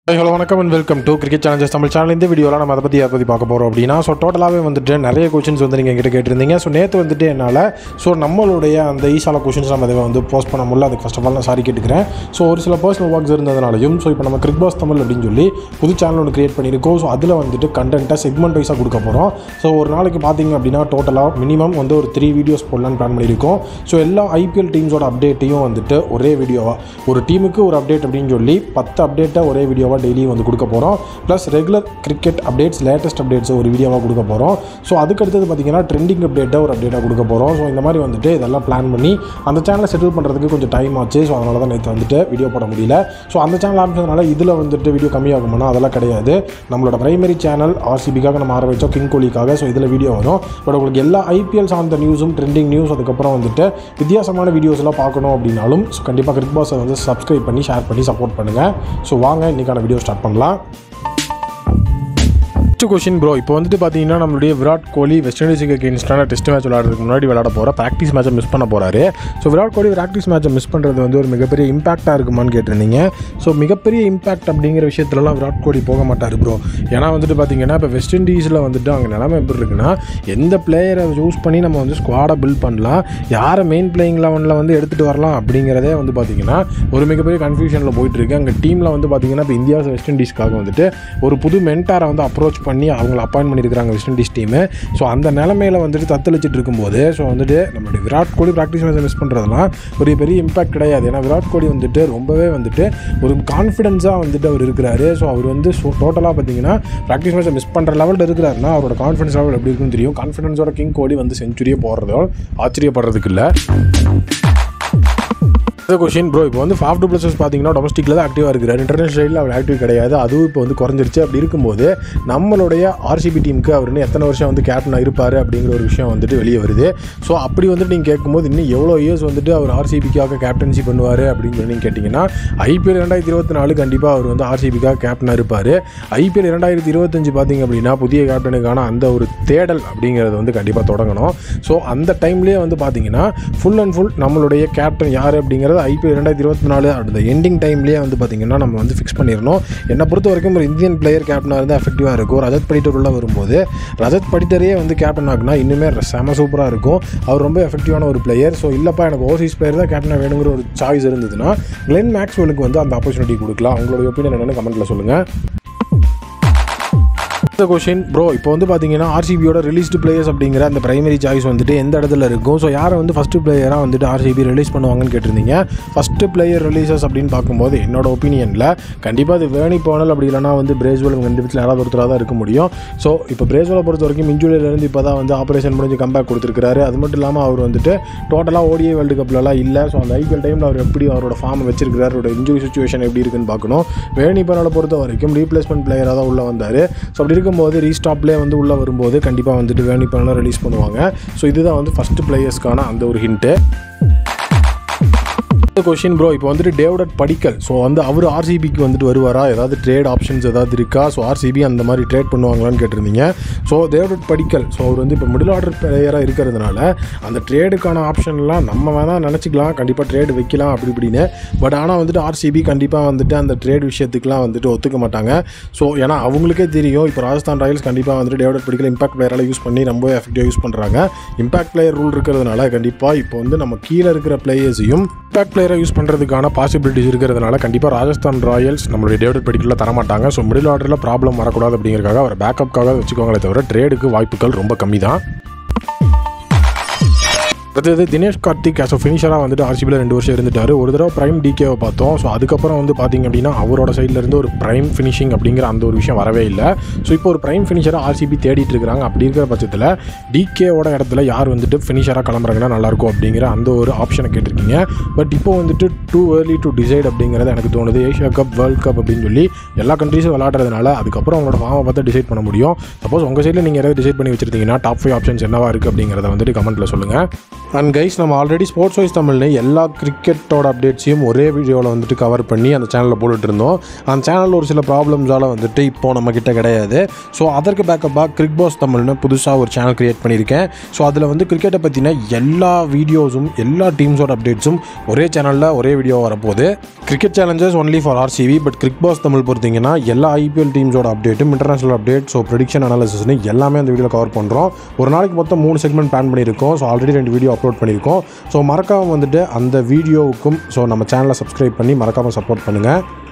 hello வணக்கம் and welcome to cricket challenges Tamil channel இந்த வீடியோவில் நம்ம அதை பற்றி அதை பற்றி பார்க்க போகிறோம் அப்படின்னா ஸோ டோட்டலாகவே வந்துட்டு நிறைய கொஷின்ஸ் வந்து நீங்கள் எங்கிட்ட கேட்டிருந்தீங்க ஸோ நேற்று வந்துட்டு என்னால் ஸோ நம்மளுடைய அந்த ஈசால கொஷின்ஸ் நம்ம இதை வந்து போஸ்ட் பண்ண முடியல அதுக்கு ஃபஸ்ட் ஆஃப் ஆல் நான் சாரி கேட்டுக்கிறேன் ஸோ ஒரு சில பர்சனல் ஒர்க்ஸ் இருந்ததுனாலையும் ஸோ இப்போ நம்ம கிரிக் பாஸ் தமிழ் அப்படின்னு சொல்லி புது சேனல் ஒன்று கிரியேட் பண்ணியிருக்கோம் ஸோ அதில் வந்துட்டு கண்டென்ட்டை செக்மெண்ட் வைஸாக கொடுக்க போகிறோம் ஸோ ஒரு நாளைக்கு பார்த்தீங்க அப்படின்னா டோட்டலாக மினிமம் வந்து ஒரு த்ரீ வீடியோஸ் போடலான்னு பிளான் பண்ணியிருக்கோம் ஸோ எல்லா ஐபிஎல் டீம்ஸோட அப்டேட்டையும் வந்துட்டு ஒரே வீடியோவாக ஒரு டீமுக்கு ஒரு அப்டேட் அப்படின்னு சொல்லி பத்து அப்டேட்டை ஒரே வீடியோவாக டெய்லியும் வந்து கொடுக்க போகிறோம் plus regular cricket updates latest updates ஒரு வீடியோவாக கொடுக்க போகிறோம் ஸோ அதுக்கடுத்தது பார்த்தீங்கன்னா ட்ரெண்டிங் அப்டேட்டை ஒரு அப்டேட்டாக கொடுக்க போகிறோம் ஸோ இந்த மாதிரி வந்துட்டு இதெல்லாம் பிளான் பண்ணி அந்த சேனலை செட்டில் பண்ணுறதுக்கு கொஞ்சம் டைம் ஆச்சு ஸோ அதனால தான் நேற்று வந்துட்டு வீடியோ போட முடியல ஸோ அந்த சேனல் ஆரம்பிச்சதுனால இதில் வந்துட்டு வீடியோ கம்மியாகுமானா அதெல்லாம் கிடையாது நம்மளோட பிரைமரி சேனல் ஆர்சிபிக்காக நம்ம ஆரம்பித்தோம் கிங் கோலிக்காக ஸோ இதில் வீடியோ வரும் பட் உங்களுக்கு எல்லா ஐபிஎல் சார்ந்த நியூஸும் ட்ரெண்டிங் நியூஸ் அதுக்கப்புறம் வந்துட்டு வித்தியாசமான வீடியோஸ் எல்லாம் பார்க்கணும் அப்படின்னாலும் ஸோ கண்டிப்பாக கிரிக் பாஸை வந்து சப்ஸ்கிரைப் பண்ணி ஷேர் பண்ணி சப்போர்ட் பண்ணுங்கள் ஸோ வாங்க இன்றைக்கான வீடியோ ஸ்டார்ட் பண்ணலாம் ஃபஸ்ட்டு கொஷின் ப்ரோ இப்போ வந்துட்டு பார்த்தீங்கன்னா நம்மளுடைய விராட் கோலி வெஸ்ட் இண்டீஸுக்கு அகேன்ஸ்டான டெஸ்ட் மேட்ச் விளையாடுறதுக்கு முன்னாடி விளையாட போகிற ப்ராக்டிஸ் மேட்சை மிஸ் பண்ண போகிறாரு ஸோ விராட் கோலி ப்ராக்டிஸ் மேட்சை மிஸ் பண்ணுறது வந்து ஒரு மிகப்பெரிய இம்பாக்டாக இருக்குமான்னு கேட்டிருந்தீங்க ஸோ மிகப்பெரிய இம்பாக்ட் அப்படிங்கிற விஷயத்துலலாம் விராட் கோலி போக மாட்டார் ப்ரோ ஏன்னா வந்துட்டு பார்த்தீங்கன்னா இப்போ வெஸ்ட் இண்டீஸில் வந்துட்டு அங்கே நிலைமை எப்படி இருக்குன்னா எந்த பிளேயரை சூஸ் பண்ணி நம்ம வந்து ஸ்குவாடை பில்ட் பண்ணலாம் யாரை மெயின் பிளேயிங் லெவனில் வந்து எடுத்துகிட்டு வரலாம் அப்படிங்கிறதே வந்து பார்த்தீங்கன்னா ஒரு மிகப்பெரிய கன்ஃபியூஷனில் போயிட்டு இருக்கு அங்கே டீமில் வந்து பார்த்தீங்கன்னா இப்போ இந்தியா வெஸ்ட் இண்டீஸ்க்காக வந்துட்டு ஒரு புது மென்டாரை வந்து அப்ரோச் பண்ணி அவங்கள அப்பாயின்ட் பண்ணியிருக்காங்க வெஸ்ட் இண்டீஸ் டீமு ஸோ அந்த நிலமையில வந்துட்டு தத்தளிச்சிட்டு இருக்கும்போது ஸோ வந்துட்டு நம்மளுடைய விராட் கோலி ப்ராக்டிஸ் மேட்சை மிஸ் பண்ணுறதுலாம் ஒரு பெரிய இம்பாக்ட் கிடையாது ஏன்னா விராட் கோலி வந்துட்டு ரொம்பவே வந்துட்டு ஒரு கான்ஃபிடென்ஸாக வந்துட்டு அவர் இருக்கிறாரு ஸோ அவர் வந்து டோட்டலாக பார்த்தீங்கன்னா ப்ராக்டிஸ் மேட்சை மிஸ் பண்ணுற லெவலில் இருக்கிறாருன்னா அவரோட கான்ஃபிடன்ஸ் லெவல் எப்படி இருக்குன்னு தெரியும் கான்ஃபிடன்ஸோட கிங் கோலி வந்து செஞ்சுரியே போடுறதோ ஆச்சரியப்படுறதுக்கு இல்லை அடுத்த கொஷின் ப்ரோ இப்போ வந்து ஃபாஃப் டூ ப்ளஸஸ் பார்த்தீங்கன்னா டொமஸ்டிக்கில் தான் ஆக்டிவாக இருக்கிறார் இன்டர்நேஷனல் சைடில் அவர் ஆக்டிவ் கிடையாது அதுவும் இப்போ வந்து குறைஞ்சிருச்சு அப்படி இருக்கும்போது நம்மளுடைய ஆர்சிபி டீமுக்கு அவர் இன்னும் எத்தனை வருஷம் வந்து கேப்டனாக இருப்பார் அப்படிங்கிற ஒரு விஷயம் வந்துட்டு வெளியே வருது ஸோ அப்படி வந்துட்டு நீங்கள் கேட்கும்போது இன்னும் எவ்வளோ இயர்ஸ் வந்துட்டு அவர் ஆர்சிபிக்காக கேப்டன்சி பண்ணுவார் அப்படின்னு சொல்லி நீங்கள் கேட்டிங்கன்னா ஐபிஎல் ரெண்டாயிரத்தி இருபத்தி நாலு கண்டிப்பாக அவர் வந்து ஆர்சிபிக்காக கேப்டனாக இருப்பார் ஐபிஎல் இரண்டாயிரத்தி இருபத்தஞ்சு பார்த்தீங்க அப்படின்னா புதிய கேப்டனுக்கான அந்த ஒரு தேடல் அப்படிங்கிறது வந்து கண்டிப்பாக தொடங்கணும் ஸோ அந்த டைம்லேயே வந்து பார்த்தீங்கன்னா ஃபுல் அண்ட் ஃபுல் நம்மளுடைய கேப்டன் யார் அப்படிங்கிறது ஐபிஎல் ரெண்டாயிரத்தி இருபத்தி நாலு அந்த எண்டிங் டைம்லேயே வந்து பார்த்திங்கன்னா நம்ம வந்து ஃபிக்ஸ் பண்ணிடணும் என்னை பொறுத்த வரைக்கும் ஒரு இந்தியன் பிளேயர் கேப்டனாக இருந்தால் எஃபெக்டிவாக இருக்கும் ரஜத் படிட்டர் உள்ள வரும்போது ரஜத் படிட்டரே வந்து கேப்டன் ஆகுனா இன்னுமே செம சூப்பராக இருக்கும் அவர் ரொம்ப எஃபெக்டிவான ஒரு பிளேயர் ஸோ இல்லைப்பா எனக்கு ஓவர்சீஸ் பிளேயர் தான் கேப்டனாக வேணுங்கிற ஒரு சாய்ஸ் இருந்ததுன்னா கிளென் மேக்ஸ்வெலுக்கு வந்து அந்த ஆப்பர்ச்சுனிட்டி கொடுக்கலாம் உங்களுடைய ஒப்பீனியன் என்னென்னு கமெண்ட்டில் சொல்லுங்கள் அடுத்த கொஷின் ப்ரோ இப்போ வந்து பார்த்தீங்கன்னா ஆர்சிபியோட ரிலீஸ்டு பிளேயர்ஸ் அப்படிங்கிற அந்த பிரைமரி சாய்ஸ் வந்துட்டு எந்த இடத்துல இருக்கும் ஸோ யாரை வந்து ஃபஸ்ட்டு பிளேயராக வந்துட்டு ஆர்சிபி ரிலீஸ் பண்ணுவாங்கன்னு கேட்டிருந்தீங்க ஃபஸ்ட்டு பிளேயர் ரிலீசஸ் அப்படின்னு பார்க்கும்போது என்னோட ஒப்பீனியனில் கண்டிப்பாக அது வேணி போனல் அப்படி இல்லைனா வந்து பிரேஸ்வல் ரெண்டு பேத்தில் யாராவது ஒருத்தராக தான் இருக்க முடியும் ஸோ இப்போ பிரேஸ்வலை பொறுத்த வரைக்கும் இன்ஜுரியிலேருந்து இப்போ தான் வந்து ஆப்ரேஷன் முடிஞ்சு கம்பேக் கொடுத்துருக்காரு அது மட்டும் இல்லாமல் அவர் வந்துட்டு டோட்டலாக ஓடிஐ வேர்ல்டு கப்லலாம் இல்லை ஸோ அந்த ஐபிஎல் டைமில் அவர் எப்படி அவரோட ஃபார்ம் வச்சிருக்கிறார் அவரோட இன்ஜுரி சுச்சுவேஷன் எப்படி இருக்குன்னு பார்க்கணும் வேணி பனாலை பொறுத்த வரைக்கும் ரீப்ளேஸ்மெண்ட் பிளேயராக தான் உள்ளே வந்தார் ஸோ அப்படி இருக்கும்போது ரீஸ்டாப்லேயே வந்து உள்ளே வரும்போது கண்டிப்பாக வந்துட்டு வேணி பண்ணலாம் ரிலீஸ் பண்ணுவாங்க ஸோ இதுதான் வந்து ஃபஸ்ட்டு பிளேயர்ஸ்க்கான அந்த ஒரு ஹிண்ட்டு கொஷின் ப்ரோ இப்போ வந்துட்டு டேவிட் படிக்கல் ஸோ வந்து அவர் ஆர்சிபிக்கு வந்துட்டு வருவாரா ஏதாவது ட்ரேட் ஆப்ஷன்ஸ் ஏதாவது இருக்கா ஸோ ஆர்சிபி அந்த மாதிரி ட்ரேட் பண்ணுவாங்களான்னு கேட்டிருந்தீங்க ஸோ டேவிட் படிக்கல் ஸோ அவர் வந்து இப்போ மிடில் ஆர்டர் பிளேயராக இருக்கிறதுனால அந்த ட்ரேடுக்கான ஆப்ஷன்லாம் நம்ம வேணால் நினச்சிக்கலாம் கண்டிப்பாக ட்ரேடு வைக்கலாம் அப்படி இப்படின்னு பட் ஆனால் வந்துட்டு ஆர்சிபி கண்டிப்பாக வந்துட்டு அந்த ட்ரேட் விஷயத்துக்குலாம் வந்துட்டு ஒத்துக்க மாட்டாங்க ஸோ ஏன்னா அவங்களுக்கே தெரியும் இப்போ ராஜஸ்தான் ராயல்ஸ் கண்டிப்பாக வந்துட்டு டேவிட் படிக்கல் இம்பாக்ட் பிளேயரால் யூஸ் பண்ணி ரொம்ப எஃபெக்டிவாக யூஸ் பண்ணுறாங்க இம்பாக்ட் பிளேயர் ரூல் இருக்கிறதுனால கண்டிப்பாக இப்போ வந்து நம்ம கீழே இருக்கிற பிளேயர்ஸையும் இம்பாக்ட் பிளேயரை யூஸ் பண்ணுறதுக்கான பாசிபிலிட்டிஸ் இருக்கிறதுனால கண்டிப்பாக ராஜஸ்தான் ராயல்ஸ் நம்மளுடைய டேவிட் படிக்கல தரமாட்டாங்க ஸோ மிடில் ஆர்டரில் ப்ராப்ளம் வரக்கூடாது அப்படிங்கிறக்காக அவர் பேக்கப்காக வச்சுக்கோங்களே தவிர ட்ரேடுக்கு வாய்ப்புகள் ரொம்ப கம்மி தான் அடுத்தது தினேஷ் கார்த்திக் ஆஸ் ஃபினிஷராக வந்துட்டு ஆர்சிபியில் ரெண்டு வருஷம் இருந்துட்டார் ஒரு தடவை ப்ரைம் டிகேவை பார்த்தோம் ஸோ அதுக்கப்புறம் வந்து பார்த்திங்க அப்படின்னா அவரோட சைட்லேருந்து ஒரு ப்ரைம் ஃபினிஷிங் அப்படிங்கிற அந்த ஒரு விஷயம் வரவே இல்லை ஸோ இப்போ ஒரு ப்ரைம் ஃபினிஷராக ஆர்சிபி தேடிட்டு இருக்கிறாங்க அப்படி இருக்கிற பட்சத்தில் டிகேவோட இடத்துல யார் வந்துட்டு ஃபினிஷராக கிளம்புறாங்கன்னா நல்லாயிருக்கும் அப்படிங்கிற அந்த ஒரு ஆப்ஷனை கேட்டிருக்கீங்க பட் இப்போ வந்துட்டு டூ ஏர்லி டு டிசைட் அப்படிங்கிறது எனக்கு தோணுது ஏஷியா கப் வேர்ல்ட் கப் அப்படின்னு சொல்லி எல்லா கண்ட்ரீஸும் விளாட்றதுனால அதுக்கப்புறம் அவங்களோட ஃபார்மை பார்த்து டிசைட் பண்ண முடியும் சப்போஸ் உங்கள் சைடில் நீங்கள் யாராவது டிசைட் பண்ணி வச்சிருந்தீங்கன்னா டாப் ஃபைவ் ஆப்ஷன்ஸ் என்னவா இருக்குது அப்படிங்கிறத வந்துட்டு கமெண்ட்டில் சொல்லுங்கள் அண்ட் கைஸ் நம்ம ஆல்ரெடி ஸ்போர்ட்ஸ் வைஸ் தமிழ்னு எல்லா கிரிக்கெட்டோட அப்டேட்ஸையும் ஒரே வீடியோவில் வந்துட்டு கவர் பண்ணி அந்த சேனலில் போட்டுட்டு இருந்தோம் அந்த சேனலில் ஒரு சில ப்ராப்ளம்ஸால் வந்துட்டு இப்போது நம்மக்கிட்ட கிடையாது ஸோ அதற்கு பேக்கப்பாக கிரிக் பாஸ் தமிழ்னு புதுசாக ஒரு சேனல் க்ரியேட் பண்ணியிருக்கேன் ஸோ அதில் வந்து கிரிக்கெட்டை பற்றின எல்லா வீடியோஸும் எல்லா டீம்ஸோட அப்டேட்ஸும் ஒரே சேனலில் ஒரே வீடியோ வரப்போகுது cricket challenges only for RCB but cric boss Tamil பொறுத்தீங்கன்னா எல்லா ஐபிஎல் டீம்ஸோட அப்டேட்டும் இன்டர்நேஷனல் அப்டேட் ஸோ ப்ரெடிக்ஷன் அனாலிசிஸ்னு எல்லாமே அந்த வீடியோவில் கவர் பண்ணுறோம் ஒரு நாளைக்கு மொத்தம் மூணு செக்மெண்ட் பிளான் பண்ணியிருக்கோம் ஸோ ஆல்ரெடி ரெண்டு வீடியோ அப்லோட் பண்ணியிருக்கோம் ஸோ மறக்காமல் வந்துட்டு அந்த வீடியோவுக்கும் ஸோ நம்ம சேனலை சப்ஸ்கிரைப் பண்ணி மறக்காமல் சப்போர்ட் பண்ணுங்கள்